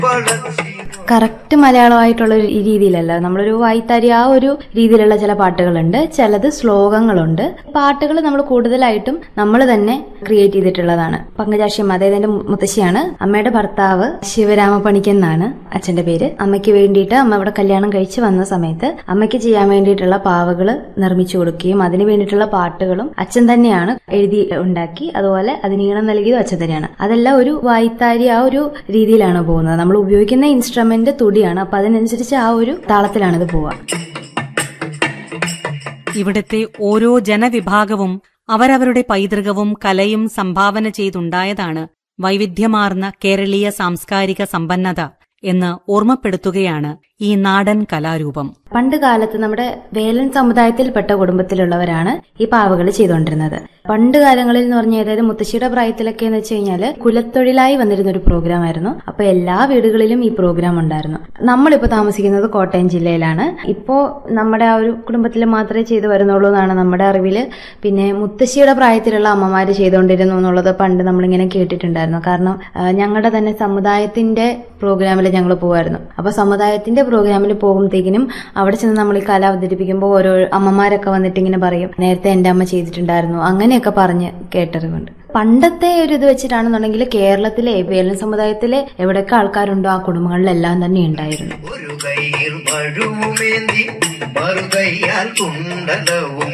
correct മലയാളമായിട്ടുള്ള ഒരു രീതിയിലല്ല നമ്മളൊരു വായ്ത്താരി ആ ഒരു രീതിയിലുള്ള ചില പാട്ടുകളുണ്ട് ചിലത് ശ്ലോകങ്ങളുണ്ട് പാട്ടുകൾ നമ്മൾ കൂടുതലായിട്ടും നമ്മൾ തന്നെ ക്രിയേറ്റ് ചെയ്തിട്ടുള്ളതാണ് പങ്കജാക്ഷിയമ്മ അതായത് എന്റെ മുത്തശ്ശിയാണ് അമ്മയുടെ ഭർത്താവ് ശിവരാമ പണിക്കൻ എന്നാണ് അച്ഛന്റെ പേര് അമ്മയ്ക്ക് വേണ്ടിയിട്ട് അമ്മ ഇവിടെ കല്യാണം കഴിച്ച് വന്ന സമയത്ത് അമ്മയ്ക്ക് ചെയ്യാൻ വേണ്ടിയിട്ടുള്ള പാവകൾ നിർമ്മിച്ചു കൊടുക്കുകയും അതിന് വേണ്ടിയിട്ടുള്ള പാട്ടുകളും അച്ഛൻ തന്നെയാണ് എഴുതി ഉണ്ടാക്കി അതുപോലെ അതിന് ഈണം നൽകിയതും അച്ഛൻ തന്നെയാണ് അതെല്ലാം ഒരു വായ്ത്താരി ആ ഒരു രീതിയിലാണ് പോകുന്നത് നമ്മൾ ഉപയോഗിക്കുന്ന ഇൻസ്ട്രുമെന്റ് തുടിയാണ് അപ്പൊ അതിനനുസരിച്ച് ആ ഒരു താളത്തിലാണ് ഇത് പോവുക ഇവിടുത്തെ ഓരോ ജനവിഭാഗവും അവരവരുടെ പൈതൃകവും കലയും സംഭാവന ചെയ്തുണ്ടായതാണ് വൈവിധ്യമാർന്ന കേരളീയ സാംസ്കാരിക സമ്പന്നത എന്ന് ഓർമ്മപ്പെടുത്തുകയാണ് ഈ നാടൻ കലാരൂപം പണ്ട് കാലത്ത് നമ്മുടെ വേലൻ സമുദായത്തിൽപ്പെട്ട കുടുംബത്തിലുള്ളവരാണ് ഈ പാവകൾ ചെയ്തുകൊണ്ടിരുന്നത് പണ്ട് കാലങ്ങളിൽ എന്ന് പറഞ്ഞാൽ അതായത് മുത്തശ്ശിയുടെ പ്രായത്തിലൊക്കെ എന്ന് വെച്ച് കഴിഞ്ഞാൽ കുലത്തൊഴിലായി വന്നിരുന്ന ഒരു പ്രോഗ്രാം ആയിരുന്നു അപ്പൊ എല്ലാ വീടുകളിലും ഈ പ്രോഗ്രാം ഉണ്ടായിരുന്നു നമ്മളിപ്പോ താമസിക്കുന്നത് കോട്ടയം ജില്ലയിലാണ് ഇപ്പോ നമ്മുടെ ആ ഒരു കുടുംബത്തിൽ മാത്രമേ ചെയ്തു വരുന്നുള്ളൂ എന്നാണ് നമ്മുടെ അറിവില് പിന്നെ മുത്തശ്ശിയുടെ പ്രായത്തിലുള്ള അമ്മമാര് ചെയ്തുകൊണ്ടിരുന്നു എന്നുള്ളത് പണ്ട് നമ്മളിങ്ങനെ കേട്ടിട്ടുണ്ടായിരുന്നു കാരണം ആ, ഞങ്ങളുടെ തന്നെ സമുദായത്തിന്റെ പ്രോഗ്രാമിൽ ഞങ്ങൾ പോകുമായിരുന്നു അപ്പൊ സമുദായത്തിന്റെ പ്രോഗ്രാമിൽ പോകുമ്പോഴത്തേക്കിനും അവിടെ ചെന്ന് നമ്മൾ ഈ കല അവതരിപ്പിക്കുമ്പോൾ ഓരോ അമ്മമാരൊക്കെ വന്നിട്ട് ഇങ്ങനെ പറയും നേരത്തെ എന്റെ അമ്മ ചെയ്തിട്ടുണ്ടായിരുന്നു അങ്ങനെയൊക്കെ പറഞ്ഞ് കേട്ടറിവുണ്ട് പണ്ടത്തെ ഒരു ഇത് വെച്ചിട്ടാണെന്നുണ്ടെങ്കിൽ കേരളത്തിലെ വേലൻ സമുദായത്തിലെ എവിടെയൊക്കെ ആൾക്കാരുണ്ടോ ആ കുടുംബങ്ങളിലെല്ലാം തന്നെ ഉണ്ടായിരുന്നു ഒരു കൈയിൽ മഴുവുമേന്തി മറുകൈയാൽ കുണ്ടലവും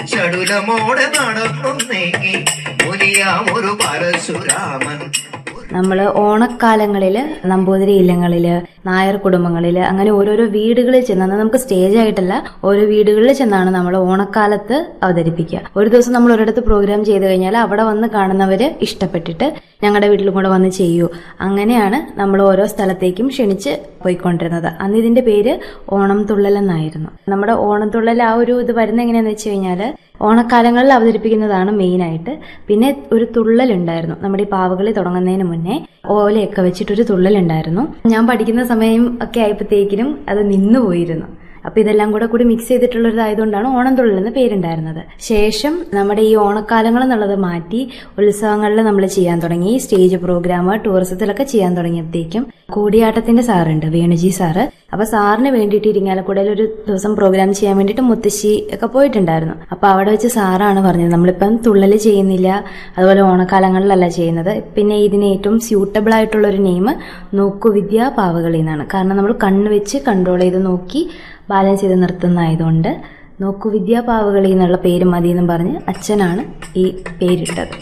ചടുലമോടെ നടന്നൊന്നേകി മുനിയാം ഒരു പരശുരാമൻ നമ്മൾ ഓണക്കാലങ്ങളിൽ നമ്പൂതിരി ഇല്ലങ്ങളിൽ നായർ കുടുംബങ്ങളിൽ അങ്ങനെ ഓരോരോ വീടുകളിൽ ചെന്ന് അന്ന് നമുക്ക് സ്റ്റേജ് ആയിട്ടല്ല ഓരോ വീടുകളിൽ ചെന്നാണ് നമ്മൾ ഓണക്കാലത്ത് അവതരിപ്പിക്കുക ഒരു ദിവസം നമ്മൾ ഒരിടത്ത് പ്രോഗ്രാം ചെയ്തു കഴിഞ്ഞാൽ അവിടെ വന്ന് കാണുന്നവര് ഇഷ്ടപ്പെട്ടിട്ട് ഞങ്ങളുടെ വീട്ടിലും കൂടെ വന്ന് ചെയ്യൂ അങ്ങനെയാണ് നമ്മൾ ഓരോ സ്ഥലത്തേക്കും ക്ഷണിച്ച് പോയിക്കൊണ്ടിരുന്നത് അന്ന് ഇതിന്റെ പേര് ഓണം തുള്ളൽ എന്നായിരുന്നു നമ്മുടെ ഓണം തുള്ളൽ ആ ഒരു ഇത് വരുന്ന എങ്ങനെയാന്ന് വെച്ച് കഴിഞ്ഞാൽ ഓണക്കാലങ്ങളിൽ അവതരിപ്പിക്കുന്നതാണ് മെയിൻ ആയിട്ട് പിന്നെ ഒരു തുള്ളലുണ്ടായിരുന്നു നമ്മുടെ ഈ പാവകളി തുടങ്ങുന്നതിന് മുന്നേ ഓലയൊക്കെ വെച്ചിട്ടൊരു തുള്ളലുണ്ടായിരുന്നു ഞാൻ പഠിക്കുന്ന സമയം ഒക്കെ ആയപ്പോഴത്തേക്കിനും അത് നിന്നുപോയിരുന്നു അപ്പൊ ഇതെല്ലാം കൂടെ കൂടി മിക്സ് ചെയ്തിട്ടുള്ളതായതുകൊണ്ടാണ് ഓണം തുള്ളൽ എന്ന് പേരുണ്ടായിരുന്നത് ശേഷം നമ്മുടെ ഈ ഓണക്കാലങ്ങൾ എന്നുള്ളത് മാറ്റി ഉത്സവങ്ങളിൽ നമ്മൾ ചെയ്യാൻ തുടങ്ങി സ്റ്റേജ് പ്രോഗ്രാം ടൂറിസത്തിലൊക്കെ ചെയ്യാൻ തുടങ്ങിയപ്പോഴത്തേക്കും കൂടിയാട്ടത്തിന്റെ സാറുണ്ട് വേണുജി സാറ് അപ്പൊ സാറിന് വേണ്ടിയിട്ട് ഇരിങ്ങാലക്കുടയിൽ ഒരു ദിവസം പ്രോഗ്രാം ചെയ്യാൻ വേണ്ടിയിട്ട് മുത്തശ്ശി ഒക്കെ പോയിട്ടുണ്ടായിരുന്നു അപ്പൊ അവിടെ വെച്ച് സാറാണ് പറഞ്ഞത് നമ്മളിപ്പം തുള്ളല് ചെയ്യുന്നില്ല അതുപോലെ ഓണക്കാലങ്ങളിലല്ല ചെയ്യുന്നത് പിന്നെ ഇതിന് ഏറ്റവും സ്യൂട്ടബിൾ ആയിട്ടുള്ള ഒരു നെയിം നോക്കുവിദ്യ പാവകളി എന്നാണ് കാരണം നമ്മൾ കണ്ണ് വെച്ച് കൺട്രോൾ ചെയ്ത് നോക്കി ബാലൻസ് ചെയ്ത് നിർത്തുന്നതായതുകൊണ്ട് നോക്കുവിദ്യ പാവകളി എന്നുള്ള പേര് മതി എന്നും പറഞ്ഞ് അച്ഛനാണ് ഈ പേരിട്ടത്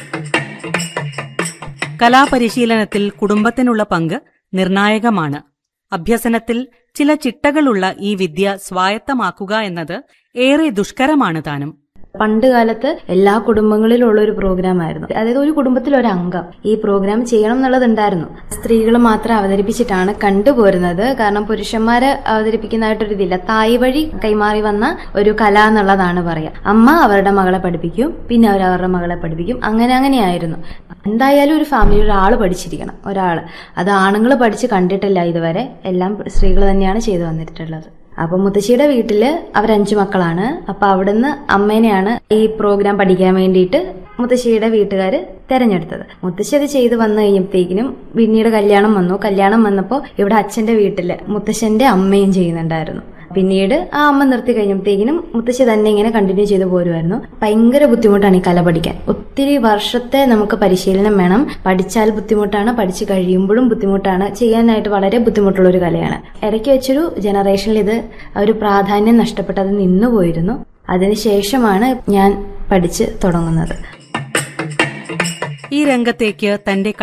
കലാപരിശീലനത്തിൽ കുടുംബത്തിനുള്ള പങ്ക് നിർണായകമാണ് അഭ്യസനത്തിൽ ചില ചിട്ടകളുള്ള ഈ വിദ്യ സ്വായത്തമാക്കുക എന്നത് ഏറെ ദുഷ്കരമാണ് താനും പണ്ട് കാലത്ത് എല്ലാ കുടുംബങ്ങളിലും ഉള്ള ഒരു പ്രോഗ്രാം ആയിരുന്നു അതായത് ഒരു കുടുംബത്തിൽ ഒരു അംഗം ഈ പ്രോഗ്രാം ചെയ്യണം എന്നുള്ളതുണ്ടായിരുന്നു സ്ത്രീകൾ മാത്രം അവതരിപ്പിച്ചിട്ടാണ് കണ്ടുപോരുന്നത് കാരണം പുരുഷന്മാര് അവതരിപ്പിക്കുന്നതായിട്ടൊരു ഇതില്ല തായ് വഴി കൈമാറി വന്ന ഒരു കല എന്നുള്ളതാണ് പറയാ അമ്മ അവരുടെ മകളെ പഠിപ്പിക്കും പിന്നെ അവർ അവരുടെ മകളെ പഠിപ്പിക്കും അങ്ങനെ അങ്ങനെയായിരുന്നു എന്തായാലും ഒരു ഫാമിലി ഒരാൾ പഠിച്ചിരിക്കണം ഒരാൾ അത് ആണുങ്ങൾ പഠിച്ച് കണ്ടിട്ടില്ല ഇതുവരെ എല്ലാം സ്ത്രീകൾ തന്നെയാണ് ചെയ്തു വന്നിട്ടുള്ളത് അപ്പൊ മുത്തശ്ശിയുടെ വീട്ടില് അവരഞ്ചു മക്കളാണ് അപ്പൊ അവിടുന്ന് അമ്മേനെയാണ് ഈ പ്രോഗ്രാം പഠിക്കാൻ വേണ്ടിയിട്ട് മുത്തശ്ശിയുടെ വീട്ടുകാർ തെരഞ്ഞെടുത്തത് മുത്തശ്ശി അത് ചെയ്ത് വന്നു കഴിഞ്ഞപ്പോഴത്തേക്കിനും പിന്നീട് കല്യാണം വന്നു കല്യാണം വന്നപ്പോൾ ഇവിടെ അച്ഛന്റെ വീട്ടില് മുത്തശ്ശന്റെ അമ്മയും ചെയ്യുന്നുണ്ടായിരുന്നു പിന്നീട് ആ അമ്മ നിർത്തി കഴിഞ്ഞപ്പോഴത്തേക്കിനും മുത്തശ്ശി തന്നെ ഇങ്ങനെ കണ്ടിന്യൂ ചെയ്തു പോരുമായിരുന്നു ഭയങ്കര ബുദ്ധിമുട്ടാണ് ഈ കല പഠിക്കാൻ ഒത്തിരി വർഷത്തെ നമുക്ക് പരിശീലനം വേണം പഠിച്ചാൽ ബുദ്ധിമുട്ടാണ് പഠിച്ചു കഴിയുമ്പോഴും ബുദ്ധിമുട്ടാണ് ചെയ്യാനായിട്ട് വളരെ ബുദ്ധിമുട്ടുള്ള ഒരു കലയാണ് ഇടയ്ക്ക് വെച്ചൊരു ജനറേഷനിൽ ഇത് ആ ഒരു പ്രാധാന്യം നഷ്ടപ്പെട്ട് അത് നിന്നുപോയിരുന്നു അതിനുശേഷമാണ് ഞാൻ പഠിച്ച് തുടങ്ങുന്നത് ഈ രംഗത്തേക്ക് തന്റെ